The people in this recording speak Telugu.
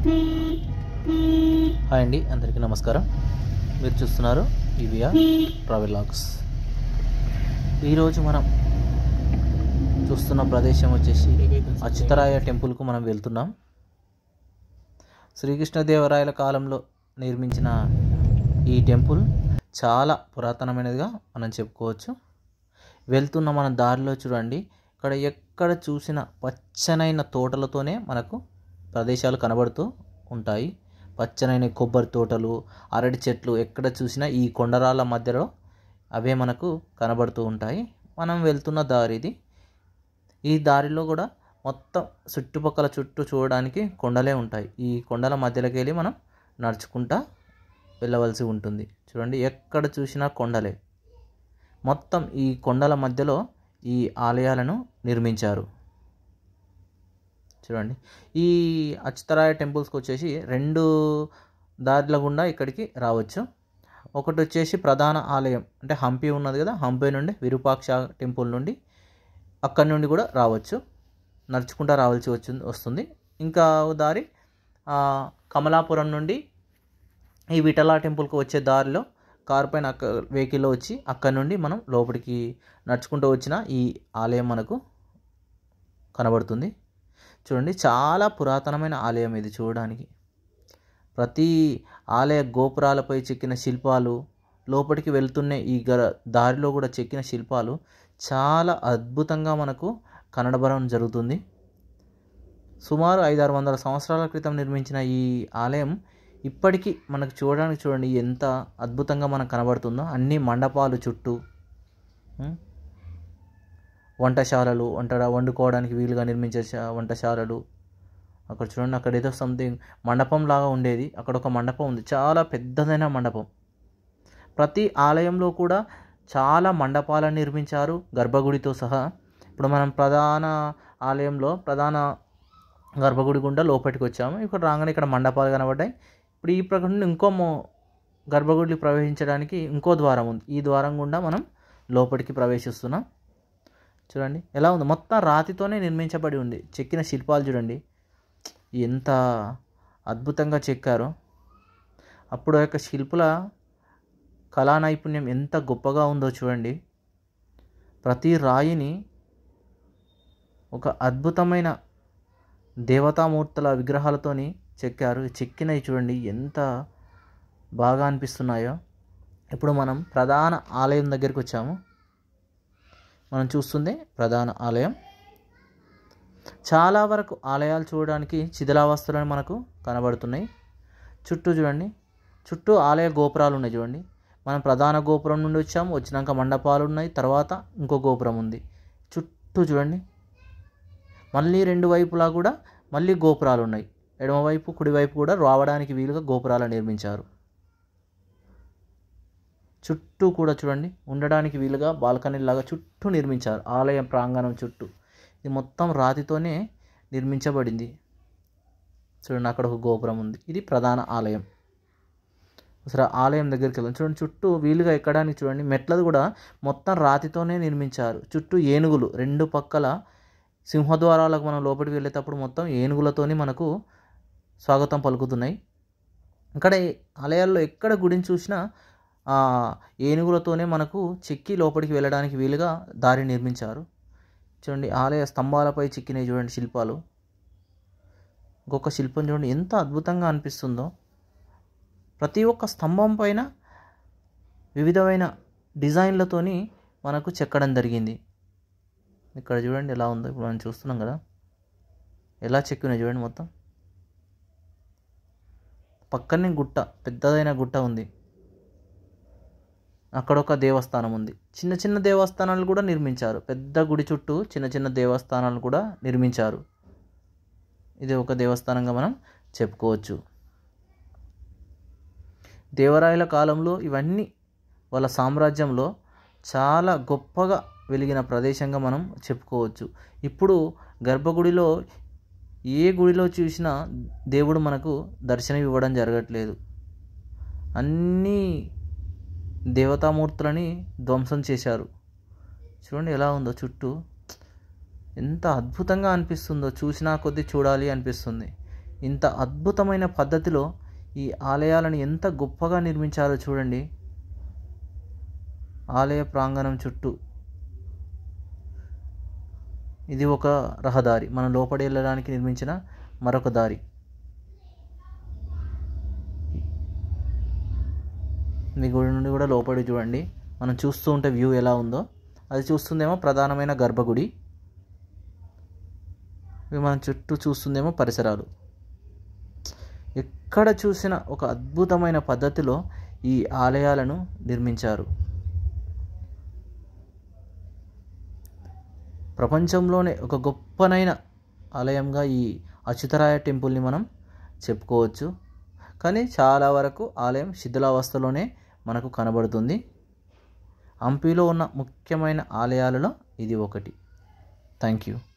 హాయ్ అండి అందరికీ నమస్కారం మీరు చూస్తున్నారు ఈవీఆర్ ట్రావెల్ లాగ్స్ ఈరోజు మనం చూస్తున్న ప్రదేశం వచ్చేసి అచ్యుతరాయ టెంపుల్కు మనం వెళ్తున్నాం శ్రీకృష్ణదేవరాయల కాలంలో నిర్మించిన ఈ టెంపుల్ చాలా పురాతనమైనదిగా మనం చెప్పుకోవచ్చు వెళ్తున్న మన దారిలో చూడండి ఇక్కడ ఎక్కడ చూసిన పచ్చనైన తోటలతోనే మనకు ప్రదేశాలు కనబడుతూ ఉంటాయి పచ్చనైన కొబ్బరి తోటలు అరటి చెట్లు ఎక్కడ చూసినా ఈ కొండరాళ్ళ మధ్యలో అవే మనకు కనబడుతూ ఉంటాయి మనం వెళ్తున్న దారి ఇది ఈ దారిలో కూడా మొత్తం చుట్టుపక్కల చుట్టూ చూడడానికి కొండలే ఉంటాయి ఈ కొండల మధ్యలోకి వెళ్ళి మనం నడుచుకుంటా వెళ్ళవలసి ఉంటుంది చూడండి ఎక్కడ చూసినా కొండలే మొత్తం ఈ కొండల మధ్యలో ఈ ఆలయాలను నిర్మించారు చూడండి ఈ అచ్యుతరాయ టెంపుల్స్కి వచ్చేసి రెండు దారిల గుండా ఇక్కడికి రావచ్చు ఒకటి వచ్చేసి ప్రధాన ఆలయం అంటే హంపి ఉన్నది కదా హంపి నుండి విరూపాక్ష టెంపుల్ నుండి అక్కడి నుండి కూడా రావచ్చు నడుచుకుంటూ రావాల్సి వచ్చింది వస్తుంది ఇంకా ఓ దారి ఆ, కమలాపురం నుండి ఈ విఠలా టెంపుల్కి వచ్చే దారిలో కారు పైన అక్క వెహికల్లో వచ్చి అక్కడ నుండి మనం లోపలికి నడుచుకుంటూ వచ్చిన ఈ ఆలయం మనకు కనబడుతుంది చూడండి చాలా పురాతనమైన ఆలయం ఇది చూడడానికి ప్రతి ఆలయ గోపురాలపై చెక్కిన శిల్పాలు లోపలికి వెళ్తున్న ఈ గర దారిలో కూడా చెక్కిన శిల్పాలు చాలా అద్భుతంగా మనకు కనడబరం జరుగుతుంది సుమారు ఐదారు వందల సంవత్సరాల క్రితం నిర్మించిన ఈ ఆలయం ఇప్పటికీ మనకు చూడడానికి చూడండి ఎంత అద్భుతంగా మనకు కనబడుతుందో అన్ని మండపాలు చుట్టూ ఉం? వంటశాలలు వంట వండుకోవడానికి వీలుగా నిర్మించే శా- వంటశాలలు అక్కడ చూడండి అక్కడ ఏదో సంథింగ్ మండపం లాగా ఉండేది అక్కడ ఒక మండపం ఉంది చాలా పెద్దదైన మండపం ప్రతి ఆలయంలో కూడా చాలా మండపాలను నిర్మించారు గర్భగుడితో సహా ఇప్పుడు మనం ప్రధాన ఆలయంలో ప్రధాన గర్భగుడి గుండా లోపలికి వచ్చాము ఇక్కడ రాగానే ఇక్కడ మండపాలు కనబడ్డాయి ఇప్పుడు ఈ ప్రకారం ఇంకో మో- గర్భగుడికి ప్రవేశించడానికి ఇంకో ద్వారం ఉంది ఈ ద్వారం గుండా మనం లోపలికి ప్రవేశిస్తున్నాం చూడండి ఎలా ఉంది మొత్తం రాతితోనే నిర్మించబడి ఉంది చెక్కిన శిల్పాలు చూడండి ఎంత అద్భుతంగా చెక్కారో అప్పుడు ఆ యొక్క శిల్పుల కళా నైపుణ్యం ఎంత గొప్పగా ఉందో చూడండి ప్రతి రాయిని ఒక అద్భుతమైన దేవతామూర్తుల విగ్రహాలతోని చెక్కారు చెక్కినవి చూడండి ఎంత బాగా అనిపిస్తున్నాయో ఇప్పుడు మనం ప్రధాన ఆలయం దగ్గరికి వచ్చాము మనం చూస్తుంది ప్రధాన ఆలయం చాలా వరకు ఆలయాలు చూడడానికి శిథిలావస్థలు మనకు కనబడుతున్నాయి చుట్టూ చూడండి చుట్టూ ఆలయ గోపురాలు ఉన్నాయి చూడండి మనం ప్రధాన గోపురం నుండి వచ్చాము వచ్చినాక మండపాలు ఉన్నాయి తర్వాత ఇంకో గోపురం ఉంది చుట్టూ చూడండి మళ్ళీ రెండు వైపులా కూడా మళ్ళీ గోపురాలు ఉన్నాయి ఎడమవైపు కుడివైపు కూడా రావడానికి వీలుగా గోపురాలు నిర్మించారు చుట్టూ కూడా చూడండి ఉండడానికి వీలుగా బాల్కనీలాగా చుట్టూ నిర్మించారు ఆలయం ప్రాంగణం చుట్టూ ఇది మొత్తం రాతితోనే నిర్మించబడింది చూడండి అక్కడ ఒక గోపురం ఉంది ఇది ప్రధాన ఆలయం అసలు ఆ ఆలయం దగ్గరికి వెళ్దాం చూడండి చుట్టూ వీలుగా ఎక్కడానికి చూడండి మెట్లది కూడా మొత్తం రాతితోనే నిర్మించారు చుట్టూ ఏనుగులు రెండు పక్కల సింహద్వారాలకు మనం లోపలికి వెళ్ళేటప్పుడు మొత్తం ఏనుగులతోని మనకు స్వాగతం పలుకుతున్నాయి ఇక్కడ ఈ ఆలయాల్లో ఎక్కడ గుడిని చూసినా ఆ ఏనుగులతోనే మనకు చెక్కి లోపలికి వెళ్ళడానికి వీలుగా దారి నిర్మించారు చూడండి ఆలయ స్తంభాలపై చెక్కినవి చూడండి శిల్పాలు ఇంకొక శిల్పం చూడండి ఎంత అద్భుతంగా అనిపిస్తుందో ప్రతి ఒక్క స్తంభం పైన వివిధమైన డిజైన్లతోని మనకు చెక్కడం జరిగింది ఇక్కడ చూడండి ఎలా ఉందో ఇప్పుడు మనం చూస్తున్నాం కదా ఎలా చెక్కినాయి చూడండి మొత్తం పక్కనే గుట్ట పెద్దదైన గుట్ట ఉంది అక్కడ ఒక దేవస్థానం ఉంది చిన్న చిన్న దేవస్థానాలు కూడా నిర్మించారు పెద్ద గుడి చుట్టూ చిన్న చిన్న దేవస్థానాలు కూడా నిర్మించారు ఇది ఒక దేవస్థానంగా మనం చెప్పుకోవచ్చు దేవరాయల కాలంలో ఇవన్నీ వాళ్ళ సామ్రాజ్యంలో చాలా గొప్పగా వెలిగిన ప్రదేశంగా మనం చెప్పుకోవచ్చు ఇప్పుడు గర్భగుడిలో ఏ గుడిలో చూసినా దేవుడు మనకు దర్శనం ఇవ్వడం జరగట్లేదు అన్నీ దేవతామూర్తులని ధ్వంసం చేశారు చూడండి ఎలా ఉందో చుట్టూ ఎంత అద్భుతంగా అనిపిస్తుందో చూసినా కొద్దీ చూడాలి అనిపిస్తుంది ఇంత అద్భుతమైన పద్ధతిలో ఈ ఆలయాలను ఎంత గొప్పగా నిర్మించారో చూడండి ఆలయ ప్రాంగణం చుట్టూ ఇది ఒక రహదారి మనం లోపడి వెళ్ళడానికి నిర్మించిన మరొక దారి మీ గుడి నుండి కూడా లోపడి చూడండి మనం చూస్తూ ఉంటే వ్యూ ఎలా ఉందో అది చూస్తుందేమో ప్రధానమైన గర్భగుడి ఇవి మనం చుట్టూ చూస్తుందేమో పరిసరాలు ఎక్కడ చూసిన ఒక అద్భుతమైన పద్ధతిలో ఈ ఆలయాలను నిర్మించారు ప్రపంచంలోనే ఒక గొప్పనైన ఆలయంగా ఈ అచ్యుతరాయ టెంపుల్ని మనం చెప్పుకోవచ్చు కానీ చాలా వరకు ఆలయం శిథిలావస్థలోనే మనకు కనబడుతుంది హంపీలో ఉన్న ముఖ్యమైన ఆలయాలలో ఇది ఒకటి థ్యాంక్ యూ